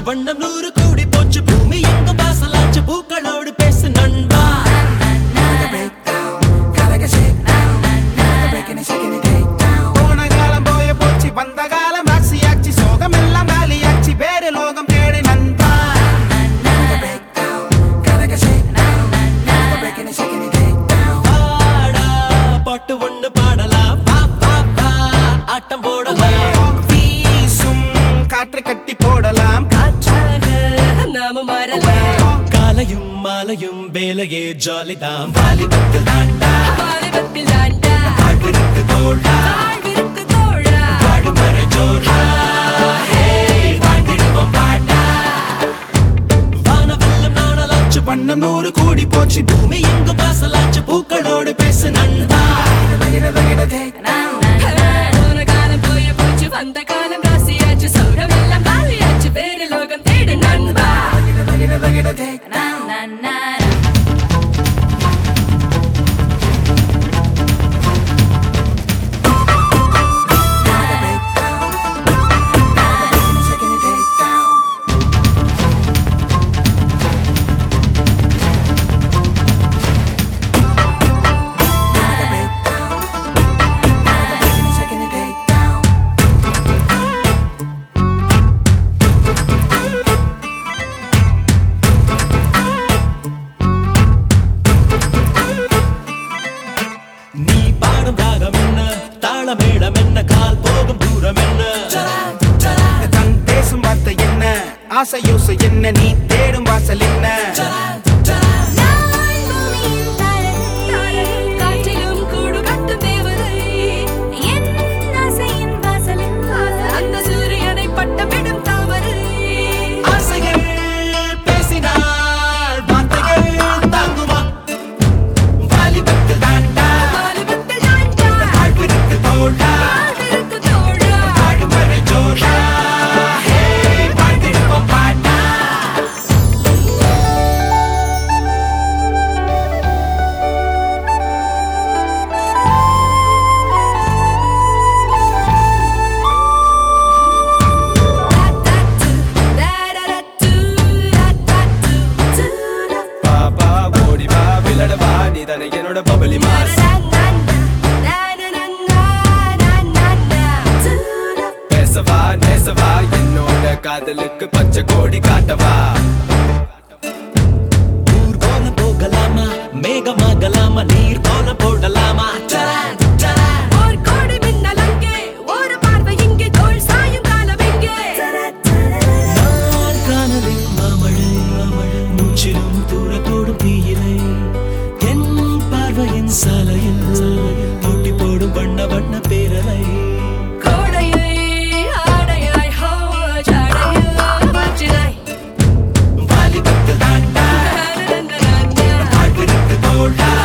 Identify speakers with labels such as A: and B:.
A: வண்ணம் நூறு கூடி போச்சு பூமி எங்கும் வாசலாச்சு பூக்களோடு பேசு நண்பா
B: போன காலம் போய போச்சு வந்த காலம் ஆட்சியாச்சு சோகம் எல்லாம் வேலையாச்சு வேறு லோகம் தேடி நண்பா
A: பாடா பாட்டு ஒண்ணு பாடலாம் வா வா வா ஆட்டம் போடலாம்
B: வீசும் காற்று கட்டி போடலாம்
C: நாம மாறலாம்
A: காலையும் மாலையும் வேலையே ஜாலிதான் வாலிபத்தில் தாண்டா
C: வாலிபத்தில் தாண்டா
A: வாழ்விற்கு தோழா
C: வாழ்விற்கு தோழா
A: வாழுமறை ஜோரா ஹே, வாழ்ந்திடுவோம் பாட்டா வானவெல்லம் நாணலாச்சு வண்ணம் நூறு கூடி போச்சு பூமி எங்கும் வாசலாச்சு பூக்களோடு பேசு நண்பா
C: போன காலம் போய போச்சு வந்த காலம் ராசியாச்சு சௌரம் எல்லாம் காலியாச்சு வேறு லோகம் தேடு நண்பா
A: நீ பாடும் ராகம் என்ன தாளமேளம் என்ன கால் போகும் தூரம் என்ன
B: தன் பேசும் வார்த்தை என்ன ஆசை யோசை என்ன நீ தேடும் வாசல் என்ன
C: காற்றிலும் கூடு கட்டும் தேவதை அந்த சூரியனை பட்டமிடும் தாமரை
A: ஆசைகள் பேசினால் வார்த்தைகள் தாங்குமா வாலிபத்தில் தாண்டா
C: வாலிபத்தில் தாண்டா
A: வாழ்விற்கு தோழா
C: வாழ்விற்கு தோழா
A: வாழுமறை ஜோரா ஹே, வாழ்ந்திடுவோம் பாட்டா
D: பாப்பா ஓடி வா விளையாட வா நீ தானே என்னோட பபலி மாஸ் பேசவா நேசவா என்னோட காதலுக்கு பச்சை கோடி காட்டவா
A: ஊர் போல போகலாமா மேகமாகலாமா நீர் போல போடலாமா சரா, சரா.
C: ஒரு கோடி மின்னல் அங்கே, ஒரு பார்வை இங்கே, தோள் சாயும் காலம் எங்கே?
A: நான் காணலில் மாமழை மூச்சிலும் தூரத்தோடும் தீயிலை என் பார்வையின் சாலையில் போட்டி போடும் வண்ண வண்ண பேரலை
C: கோடையை ஆடையாய் ஹோ, ஜாடையில் மாற்றினாய்.
A: வாலிபத்தில் தாண்டா
C: நனனனனன.
A: வாழ்விற்கு தோழா